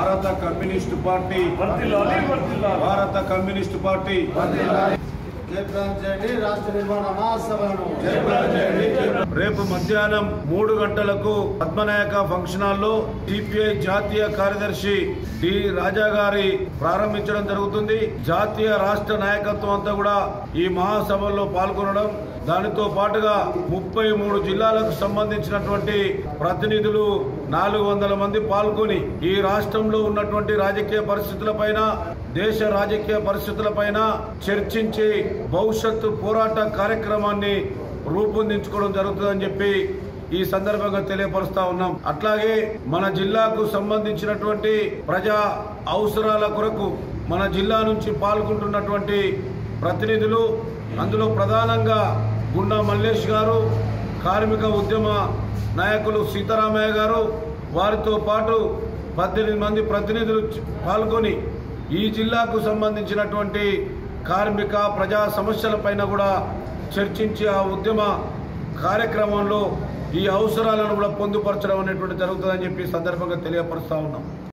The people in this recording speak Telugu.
భారత communist party Bharata communist party జయప్రదం చేయండి రాష్ట్ర నిర్మాణ మహాసభలను రేపు మధ్యాహ్నం మూడు గంటలకు పద్మనాయక ఫంక్షన్ హాల్లో సిపిఐ జాతీయ కార్యదర్శి డి రాజా గారి ప్రారంభించడం జరుగుతుంది జాతీయ రాష్ట్ర నాయకత్వం అంతా కూడా ఈ మహాసభల్లో పాల్గొనడం దానితో పాటుగా ముప్పై మూడు జిల్లాలకు సంబంధించినటువంటి ప్రతినిధులు నాలుగు వందల మంది పాల్గొని ఈ రాష్ట్రంలో ఉన్నటువంటి రాజకీయ పరిస్థితులపైన దేశ రాజకీయ పరిస్థితులపైన చర్చించి భవిష్యత్తు పోరాట కార్యక్రమాన్ని రూపొందించుకోవడం జరుగుతుందని చెప్పి ఈ సందర్భంగా తెలియపరుస్తా ఉన్నాం అట్లాగే మన జిల్లాకు సంబంధించినటువంటి ప్రజా అవసరాల కొరకు మన జిల్లా నుంచి పాల్గొంటున్నటువంటి ప్రతినిధులు అందులో ప్రధానంగా గుండా మల్లేష్ గారు కార్మిక ఉద్యమ నాయకులు సీతారామయ్య గారు వారితో పాటు పద్దెనిమిది మంది ప్రతినిధులు చ- పాల్గొని ఈ జిల్లాకు సంబంధించినటువంటి కార్మిక ప్రజా సమస్యలపైన కూడా చర్చించి ఆ ఉద్యమ కార్యక్రమంలో ఈ అవసరాలను కూడా పొందుపరచడం అనేటువంటి జరుగుతుందని చెప్పి ఈ సందర్భంగా తెలియపరుస్తా ఉన్నాం